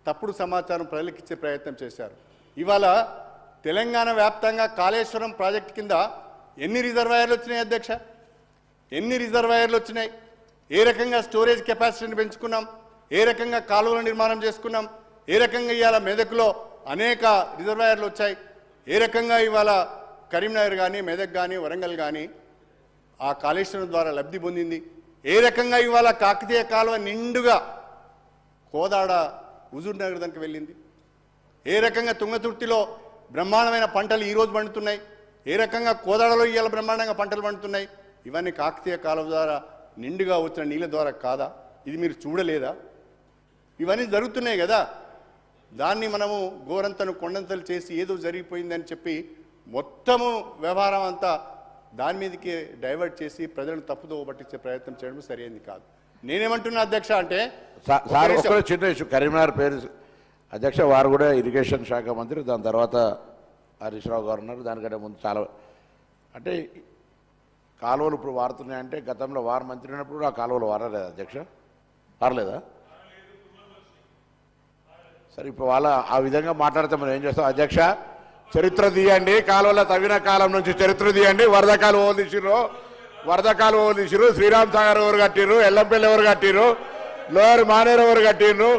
తప్పుడు సమాచారం ప్రజలకు ఇచ్చే ప్రయత్నం చేశారు ఇవాళ తెలంగాణ వ్యాప్తంగా కాళేశ్వరం ప్రాజెక్టు కింద ఎన్ని రిజర్వాయర్లు వచ్చినాయి అధ్యక్ష ఎన్ని రిజర్వాయర్లు వచ్చినాయి ఏ రకంగా స్టోరేజ్ కెపాసిటీని పెంచుకున్నాం ఏ రకంగా కాలువల నిర్మాణం చేసుకున్నాం ఏ రకంగా ఇవాళ మెదక్లో అనేక రిజర్వాయర్లు వచ్చాయి ఏ రకంగా ఇవాళ కరీంనగర్ కానీ మెదక్ కానీ వరంగల్ కానీ ఆ కాళేశ్వరం ద్వారా లబ్ధి పొందింది ఏ రకంగా ఇవాళ కాకతీయ కాలువ నిండుగా కోదాడ హుజూర్ నగర్ దానికి వెళ్ళింది ఏ రకంగా తుంగతుర్తిలో బ్రహ్మాండమైన పంటలు ఈరోజు పండుతున్నాయి ఏ రకంగా కోదాడలో ఇవాళ బ్రహ్మాండంగా పంటలు పండుతున్నాయి ఇవన్నీ కాకతీయ కాలువ ద్వారా నిండుగా వచ్చిన నీళ్ళ ద్వారా కాదా ఇది మీరు చూడలేదా ఇవన్నీ జరుగుతున్నాయి కదా దాన్ని మనము గోరంతను కొండంతలు చేసి ఏదో జరిగిపోయిందని చెప్పి మొత్తము వ్యవహారం అంతా దాని మీదకి డైవర్ట్ చేసి ప్రజలను తప్పుదో పట్టించే ప్రయత్నం చేయడం సరైనది కాదు నేనేమంటున్నా అధ్యక్ష అంటే సా- ఒక్క సార్ నిమిషం. ఒక్క చిన్న ఇష్యూ కరీంనగర్ పేరు అధ్యక్ష వారు కూడా ఇరిగేషన్ శాఖ మంత్రి దాని తర్వాత హరీష్ రావు గారు ఉన్నారు దానికంటే ముందు చాలా అంటే కాలువలు ఇప్పుడు వారుతున్నాయంటే గతంలో వారు మంత్రి ఉన్నప్పుడు కూడా ఆ కాలువలు వారలేదా అధ్యక్ష వారలేదా సరే ఇప్పుడు వాళ్ళ ఆ విధంగా మాట్లాడితే మనం ఏం చేస్తాం అధ్యక్ష చరిత్ర తీయండి కాలువల తవ్విన కాలం నుంచి చరిత్ర తీయండి వరద కాలువ ఎవరు తీసిర్రు వరద కాలువ ఎవరు తీసిర్రు శ్రీరామ్ సాగర్ ఎవరు కట్టిర్రు ఎల్లంపల్లి ఎవరు కట్టిర్రు లోయర్ మానేరు ఎవరు కట్టిర్రు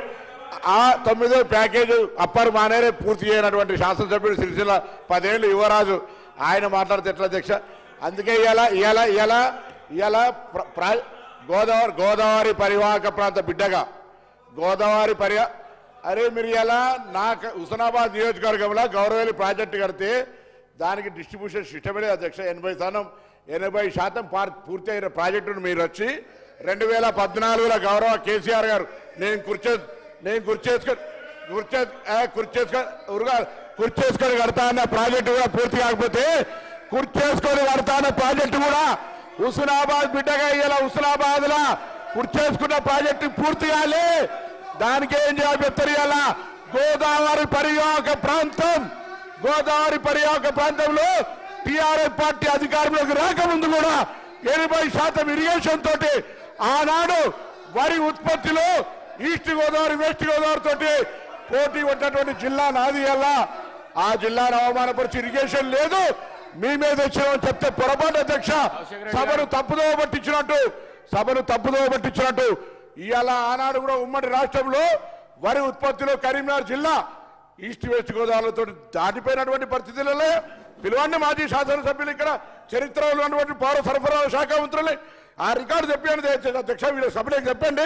ఆ తొమ్మిదో ప్యాకేజ్ అప్పర్ మానేరే పూర్తి చేయనటువంటి శాసనసభ్యుడు సిరిసిల్ల పదేళ్ళు యువరాజు ఆయన మాట్లాడితే ఎట్లా అధ్యక్ష అందుకే ఇవాళ ఇవాళ ఇవాళ ఇవాళ ప్ర- ప్ర- గోదావరి గోదావరి పరివాహక ప్రాంత బిడ్డగా గోదావరి పర్యా అరే మీరు ఎలా నాకు హుస్నాబాద్ నియోజకవర్గంలో గౌరవేలి ప్రాజెక్టు కడితే దానికి డిస్ట్రిబ్యూషన్ సిస్టమే లేదు అధ్యక్ష ఎనభై శాతం ఎనభై శాతం పార్ పూర్తి అయిన ప్రాజెక్టును మీరు వచ్చి రెండు వేల పద్నాలుగులో గౌరవ కేసీఆర్ గారు నేను కుర్చే నేను కుర్చేసుకొని కుర్చే ఏ, కుర్చేసుకొని ఉరుగా కుర్చేసుకొని కడతా అన్న ప్రాజెక్టు కూడా పూర్తి కాకపోతే కుర్చేసుకొని కడతా అన్న ప్రాజెక్టు కూడా హుస్నాబాద్ బిడ్డగా ఇలా హుస్నాబాద్ లా కుర్చేసుకున్న ప్రాజెక్టు పూర్తి కాలే దానికి ఏం చేయాలి చెప్తారు ఇలా గోదావరి పరివాహక ప్రాంతం గోదావరి పరివాహక ప్రాంతంలో టిఆర్ఎస్ పార్టీ అధికారంలోకి రాకముందు కూడా ఎనభై శాతం ఇరిగేషన్ తోటి ఆనాడు వరి ఉత్పత్తిలో ఈస్ట్ గోదావరి వెస్ట్ గోదావరి తోటి పోటీ ఉన్నటువంటి జిల్లా నాది అలా ఆ జిల్లాను అవమానపరిచి ఇరిగేషన్ లేదు మీ మీద వచ్చినామని చెప్తే పొరపాటు అధ్యక్ష సభను తప్పుదో పట్టించినట్టు సభను తప్పుదో పట్టించినట్టు ఇవాళ ఆనాడు కూడా ఉమ్మడి రాష్ట్రంలో వరి ఉత్పత్తిలో కరీంనగర్ జిల్లా ఈస్ట్ వెస్ట్ గోదావరితో దాటిపోయినటువంటి పరిస్థితులలో పిలవండి మాజీ శాసనసభ్యులు ఇక్కడ చరిత్రలో ఉన్నటువంటి పౌర సరఫరాల శాఖ మంత్రులు ఆ రికార్డు చెప్పండి దయచేసి అధ్యక్ష వీళ్ళ సభలోకి చెప్పండి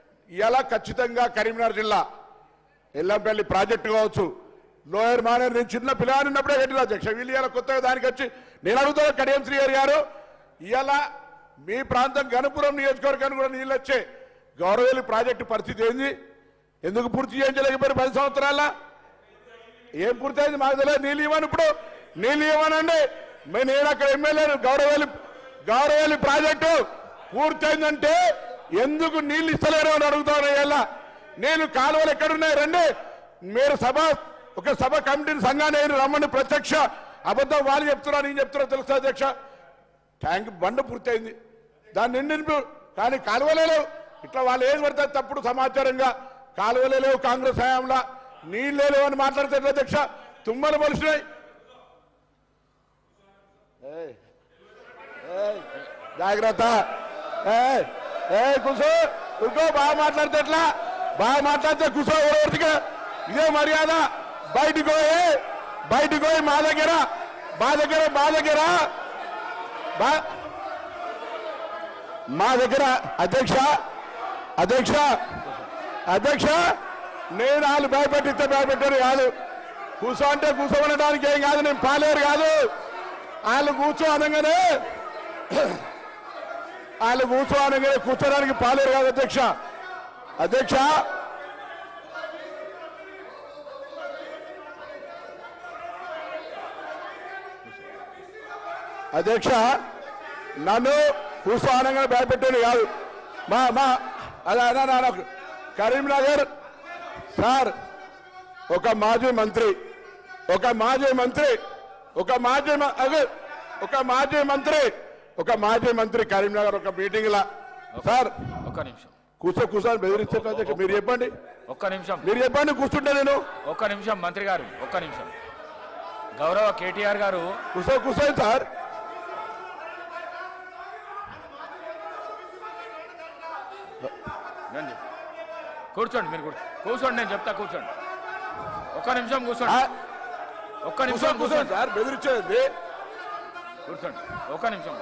ఇలా ఖచ్చితంగా కరీంనగర్ జిల్లా ఎల్లంపల్లి ప్రాజెక్టు కావచ్చు లోయర్ మానేర్ నేను చిన్న పిల్లగాని ఉన్నప్పుడే కట్టిన అధ్యక్ష వీళ్ళు ఇవాళ కొత్తగా దానికి వచ్చి నేను అడుగుతాను కడియం శ్రీహరి గారు ఇవాళ మీ ప్రాంతం గణపురం నియోజకవర్గానికి కూడా నీళ్ళు వచ్చే గౌరవేలి ప్రాజెక్టు పరిస్థితి ఏంది ఎందుకు పూర్తి చేయించలేకపోయారు పది సంవత్సరాల ఏం పూర్తయింది మాకు తెలియదు నీళ్ళు ఇవ్వను ఇప్పుడు నీళ్ళు ఇవ్వనండి మే- నేను అక్కడ ఎమ్మెల్యేను గౌరవేలి గౌరవేలి ప్రాజెక్టు పూర్తయిందంటే ఎందుకు నీళ్ళు ఇస్తలేరు అని అడుగుతాను ఇలా నేను కాలువలు ఎక్కడున్నాయి రండి మీరు సభ ఒక సభ కమిటీని సంఘాన్ని అయిన రమ్మని ప్రత్యక్ష అబద్ధం వాళ్ళు చెప్తున్నారు నేను చెప్తున్నా తెలుసా అధ్యక్ష ట్యాంక్ బండ పూర్తయింది దాన్ని నిండి కానీ కాలువలే లేవు ఇట్లా వాళ్ళు ఏం పడతారు తప్పుడు సమాచారంగా కాలువలే లేవు కాంగ్రెస్ హయాంలో నీళ్ళే లేవు అని మాట్లాడితే ఎట్లా అధ్యక్ష తుమ్మలు మలిసినాయి ఏయ్, ఏయ్, జాగ్రత్త ఏయ్, ఏయ్, కూసో ఇంకో బాగా మాట్లాడితే ఎట్లా బాగా మాట్లాడితే కూసో ఎవరికి ఇదే మర్యాద బయటికి పోయి బయటికి పోయి మా దగ్గర మా దగ్గర మా దగ్గర బా- మా దగ్గర అధ్యక్ష అధ్యక్ష అధ్యక్ష నేను వాళ్ళు భయపెట్టిస్తే భయపెట్టారు కాదు కూర్చో అంటే కూర్చోమనడానికి ఏం కాదు నేను పాలేరు కాదు వాళ్ళు కూర్చో అనగానే వాళ్ళు కూర్చో అనగానే కూర్చోడానికి పాలేరు కాదు అధ్యక్ష అధ్యక్ష అధ్యక్ష నన్ను కూర్చోనంగా భయపెట్టాడు కాదు మా మా అదే అదే అదే, అదే. కరీంనగర్ సార్ ఒక మాజీ మంత్రి ఒక మాజీ మంత్రి ఒక మాజీ మ- అదే, ఒక మాజీ మంత్రి ఒక మాజీ మంత్రి కరీంనగర్ ఒక మీటింగ్ లా సార్ ఒక్క నిమిషం కూర్చో కూర్చొని బెదిరించారు అధ్యక్ష మీరు చెప్పండి ఒక్క నిమిషం మీరు చెప్పండి కూర్చుంటా నేను ఒక్క నిమిషం మంత్రి గారు ఒక్క నిమిషం గౌరవ కేటీఆర్ గారు కూర్చో కూర్చోండి సార్ రండి. కూర్చోండి మీరు కూర్చో కూర్చోండి నేను చెప్తా కూర్చోండి ఒక్క నిమిషం ఆ, కూర్చోండి ఒక్క కూర్చో నిమిషం కూర్చోండి కూర్చోండి సార్ బెదిరించేది కూర్చోండి ఒక్క నిమిషం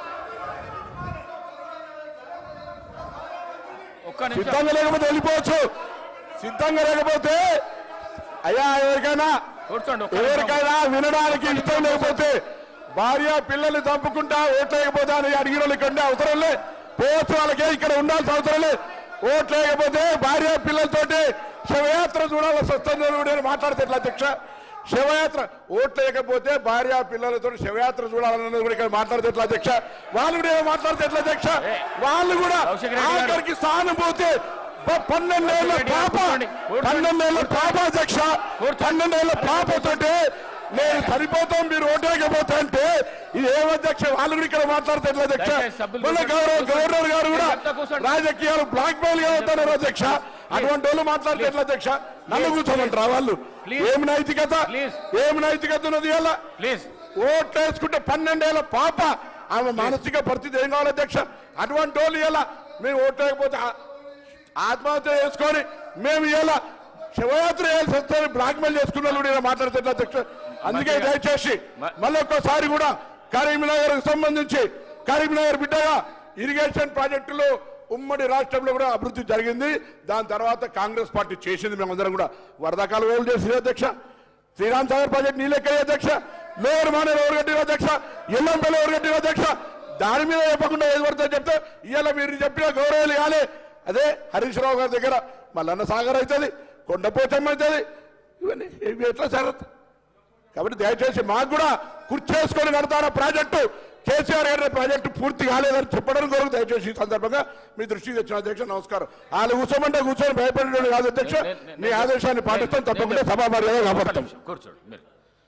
ఒక్క నిమిషం సిద్ధంగా లేకపోతే వెళ్ళిపోవచ్చు సిద్ధంగా లేకపోతే అయ్యా ఎవరికైనా కూర్చోండి ఒక్క నిమిషం. ఎవరికైనా వినడానికి ఇష్టం లేకపోతే భార్య పిల్లల్ని చంపుకుంటా ఓట్లేకపోతే అని అడిగిన వాళ్ళు ఇక్కడ ఉండే అవసరం లే పోవచ్చు వాళ్ళకే ఇక్కడ ఉండాల్సిన అవసరం లే ఓట్లేకపోతే భార్య పిల్లలతోటి శవయాత్ర చూడాల్సి వస్తుంది అని నేను మాట్లాడితే ఎట్లా అధ్యక్ష శవయాత్ర ఓట్లేకపోతే భార్య పిల్లలతో శవయాత్ర చూడాలన్నది కూడా ఇక్కడ మాట్లాడితే ఎట్లా అధ్యక్ష వాళ్ళు కూడా ఏమో మాట్లాడితే ఎట్లా అధ్యక్ష ఏ, వాళ్ళు కూడా కౌశిక్ రెడ్డి గారు. ఆఖరికి సానుభూతి ప- పన్నెండేళ్ల కౌశిక్ రెడ్డి గారు పాప కూర్చోండి, కూర్చోండి. పన్నెండేళ్ల పాప అధ్యక్ష పన్నెండేళ్ల పాపతోటి నేను సరిపోతాం మీరు ఓటేయకపోతే అంటే ఇది ఏం అధ్యక్ష వాళ్ళు కూడా ఇక్కడ మాట్లాడితే ఎట్లా అధ్యక్ష దయచేసి సభ్యులు మొన్న కూర్చోండి. గౌరవ కూర్చోండి. గవర్నర్ గారు కూడా నేను చెప్తా కూర్చోండి. రాజకీయాలు బ్లాక్ మెయిల్ గా అవుతున్నారు అధ్యక్ష అటువంటి వాళ్ళు మాట్లాడితే ఎట్లా అధ్యక్ష నన్ను కూర్చోమంటారా వాళ్ళు ప్లీజ్. ఏం నైతికత ప్లీజ్. ఏం నైతికత ఉన్నది ఇలా ప్లీజ్ ఓట్లు వేసుకుంటే పన్నెండేళ్ల పాప ఆమె మానసిక పరిస్థితి ఏం కావాలి అధ్యక్ష అటువంటి వాళ్ళు ఇలా మేము ఓట్లు వేయకపోతే ఆ- ఆత్మహత్య చేసుకొని మేము ఇలా శివయాత్ర చేయాల్సి వస్తుంది బ్లాక్ మెయిల్ చేసుకున్న వాళ్ళు కూడా ఇలా మాట్లాడితే ఎట్లా అధ్యక్ష అందుకే మంచిగా. దయచేసి మ- మళ్ళీ ఒక్కసారి కూడా కరీంనగర్ సంబంధించి కరీంనగర్ బిడ్డగా ఇరిగేషన్ ప్రాజెక్టులు ఉమ్మడి రాష్ట్రంలో కూడా అభివృద్ధి జరిగింది దాని తర్వాత కాంగ్రెస్ పార్టీ చేసింది మేమందరం కూడా వరదకాలు వేలు చేసింది అధ్యక్ష శ్రీరామ్ సాగర్ ప్రాజెక్ట్ నీళ్ళెక్కే అధ్యక్ష లోయర్ మానేరు ఎవరు కట్టిన అధ్యక్ష ఎల్లంపల్లి ఎవరు కట్టిన అధ్యక్ష దాని మీద చెప్పకుండా ఏది పడుతుందో చెప్తే ఇవాళ మీరు చెప్పిన గౌరవాలు కాలే అదే హరీష్ రావు గారి దగ్గర మల్లన్న సాగర్ అవుతుంది కొండపోచమ్మ అవుతుంది ఇవన్నీ ఇవి ఎట్లా జరుగుతుంది కాబట్టి దయచేసి మాకు కూడా కుర్చేసుకొని కడతాన ప్రాజెక్టు కేసీఆర్ గారి ప్రాజెక్టు పూర్తి కాలేదని చెప్పడం కొరకు దయచేసి ఈ సందర్భంగా మీ దృష్టికి తెచ్చిన అధ్యక్ష నమస్కారం వాళ్ళు కూర్చోమంటే కూర్చొని భయపడేవాడు కాదు అధ్యక్ష నే- నే- మీ ఆదేశాన్ని పాటిస్తాం నేను- తప్పకుండా నేను- సభా మర్యాద ఒక్క కాపాడుతాం నిమిషం, కూర్చోండి మీరు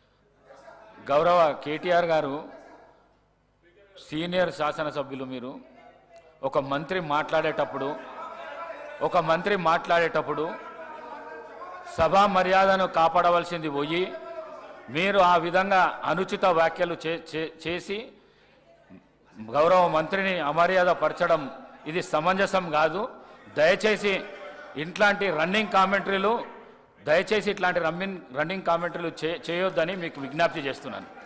గౌరవ కేటీఆర్ గారు సీనియర్ శాసనసభ్యులు మీరు ఒక మంత్రి మాట్లాడేటప్పుడు ఒక మంత్రి మాట్లాడేటప్పుడు సభా మర్యాదను కాపాడవలసింది పోయి మీరు ఆ విధంగా అనుచిత వ్యాఖ్యలు చే- చే- చేసి గౌరవ మంత్రిని అమర్యాద పరచడం ఇది సమంజసం కాదు దయచేసి ఇట్లాంటి రన్నింగ్ కామెంటరీలు దయచేసి ఇట్లాంటి రన్నింగ్ రన్నింగ్ కామెంటరీలు చే చేయొద్దని మీకు విజ్ఞప్తి చేస్తున్నాను